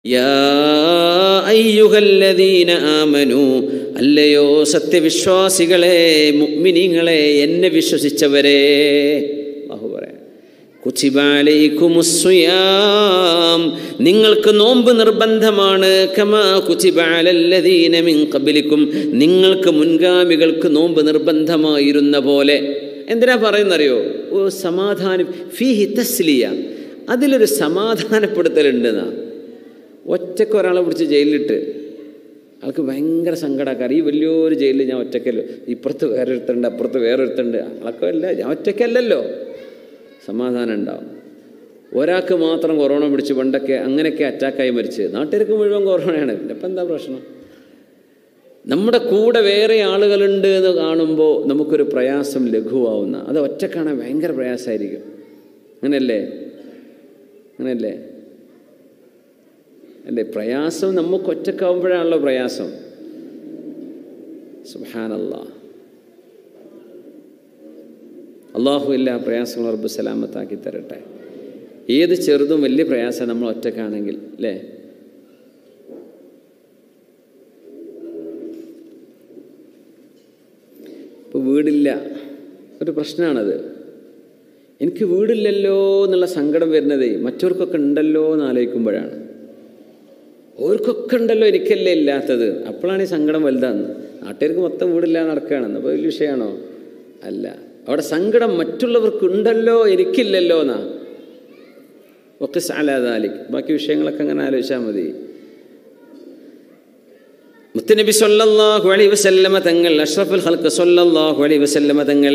യാ അയ്യുഹല്ലദീന ആമനു അല്ലയോ സത്യവിശ്വാസികളെ മുഅ്മിനീങ്ങളെ എന്നെ വിശ്വസിച്ചവരെ അല്ലാഹു പറയാം കുത്തിബ അലൈക്കുമുസ്സുയാം നിങ്ങൾക്ക് നോമ്പ് നിർബന്ധമാണ് കമാ കുത്തിബ അലല്ലദീന മിൻ ഖബ്ലിക്കും നിങ്ങൾക്ക് മുൻഗാമികൾക്ക് നോമ്പ് നിർബന്ധമായിരുന്ന പോലെ എന്തിനാ പറയുന്നറിയോ ഓ സമാധാനം ഫീഹി തസ്ലിയ അതിലൊരു സമാധാനപ്പെടുത്തലുണ്ടെന്നാ ഒറ്റയ്ക്ക് ഒരാളെ പിടിച്ച് ജയിലിലിട്ട് ആൾക്ക് ഭയങ്കര സങ്കടക്കാർ ഈ വലിയൊരു ജയിലിൽ ഞാൻ ഒറ്റയ്ക്കല്ലോ ഇപ്പുറത്ത് വേറൊരുത്തുണ്ട് അപ്പുറത്ത് വേറൊരുത്തുണ്ട് ആളൊക്കെ അല്ല ഞാൻ ഒറ്റയ്ക്കല്ലല്ലോ സമാധാനം ഉണ്ടാവും ഒരാൾക്ക് മാത്രം കൊറോണ പിടിച്ച് പണ്ടൊക്കെ അങ്ങനെയൊക്കെ അറ്റാക്കായി മരിച്ച് നാട്ടുകാർക്ക് മുഴുവൻ കൊറോണയാണ് പിന്നെ ഇപ്പം എന്താ പ്രശ്നം നമ്മുടെ കൂടെ വേറെ ആളുകളുണ്ട് എന്ന് കാണുമ്പോൾ നമുക്കൊരു പ്രയാസം ലഘുവാവുന്ന അത് ഒറ്റക്കാണാൻ ഭയങ്കര പ്രയാസമായിരിക്കും അങ്ങനെയല്ലേ അങ്ങനെയല്ലേ അല്ലേ പ്രയാസം നമുക്ക് ഒറ്റക്കാവുമ്പോഴാണല്ലോ പ്രയാസം സുഹാനല്ല അള്ളാഹു ഇല്ല പ്രയാസങ്ങൾ റബ്ബ് സലാമത്താക്കി തരട്ടെ ഏത് ചെറുതും വലിയ പ്രയാസം നമ്മൾ ഒറ്റക്കാണെങ്കിൽ അല്ലേ ഇപ്പോൾ വീടില്ല ഒരു പ്രശ്നമാണത് എനിക്ക് വീടില്ലല്ലോ എന്നുള്ള സങ്കടം വരുന്നതേ മറ്റവർക്കൊക്കെ ഉണ്ടല്ലോ എന്ന് ആലോചിക്കുമ്പോഴാണ് ഓർക്കൊക്കെ ഉണ്ടല്ലോ എനിക്കല്ലേ ഇല്ലാത്തത് അപ്പോഴാണ് ഈ സങ്കടം വലുതാന്ന് നാട്ടുകാർക്ക് മൊത്തം വീടില്ല നടക്കുകയാണ് അപ്പോൾ വലിയ വിഷയമാണോ അല്ല അവിടെ സങ്കടം മറ്റുള്ളവർക്ക് ഉണ്ടല്ലോ എനിക്കില്ലല്ലോ എന്നാ ഒക്കെ സാലാദാലിക് ബാക്കി വിഷയങ്ങളൊക്കെ അങ്ങനെ ആലോചിച്ചാൽ മതി മുത്തനബി സല്ലല്ലാഹു അലൈഹി വസല്ലമ തങ്ങൾ അഷ്റഫുൽ ഖൽഖ് സല്ലല്ലാഹു അലൈഹി വസല്ലമ തങ്ങൾ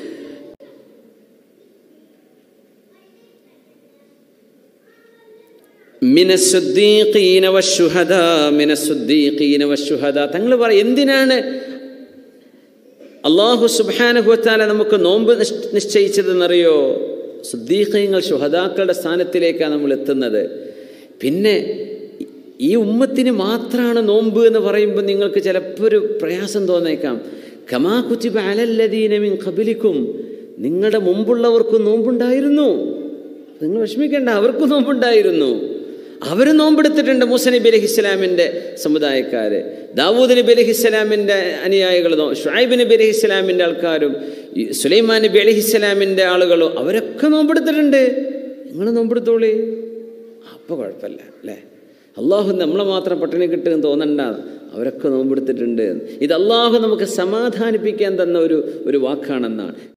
മിനസ്സുദ്ദീഖീന വശുഹദാ മിനസ്സുദ്ദീഖീന വശുഹദാ തങ്ങൾ പറ എന്തിനാണ് അള്ളാഹു സുബാനുഭവത്താല നമുക്ക് നോമ്പ് നിശ്ചയിച്ചതെന്നറിയോ സുദ്ദീഖീങ്ങൾ ശുഹദാക്കളുടെ സ്ഥാനത്തിലേക്കാണ് നമ്മൾ എത്തുന്നത് പിന്നെ ഈ ഉമ്മത്തിന് മാത്രമാണ് നോമ്പ് എന്ന് പറയുമ്പോൾ നിങ്ങൾക്ക് ചിലപ്പോൾ ഒരു പ്രയാസം തോന്നേക്കാം കമാ കുത്തിബ അലല്ലദീനമിൻ കബിലിക്കും നിങ്ങളുടെ മുമ്പുള്ളവർക്കും നോമ്പുണ്ടായിരുന്നു നിങ്ങൾ വിഷമിക്കേണ്ട അവർക്കും നോമ്പുണ്ടായിരുന്നു അവർ നോമ്പെടുത്തിട്ടുണ്ട് മൂസ നബി അലഹി ഇസ്ലാമിൻ്റെ സമുദായക്കാർ ദാവൂദ് നബി അലഹി ഇസ്ലാമിൻ്റെ അനുയായികൾ ഷുഐബ് നബി അലഹി ഇസ്ലാമിൻ്റെ ആൾക്കാരും സുലൈമാൻ നബി അലഹി ഇസ്ലാമിൻ്റെ ആളുകളും അവരൊക്കെ നോമ്പെടുത്തിട്ടുണ്ട് നിങ്ങൾ നോമ്പെടുത്തോളി അപ്പോൾ കുഴപ്പമില്ല അല്ലേ അള്ളാഹു നമ്മളെ മാത്രം പട്ടിണി കിട്ടുമെന്ന് തോന്നണ്ട അവരൊക്കെ നോമ്പെടുത്തിട്ടുണ്ട് ഇത് അള്ളാഹു നമുക്ക് സമാധാനിപ്പിക്കാൻ തന്ന ഒരു ഒരു വാക്കാണെന്നാണ്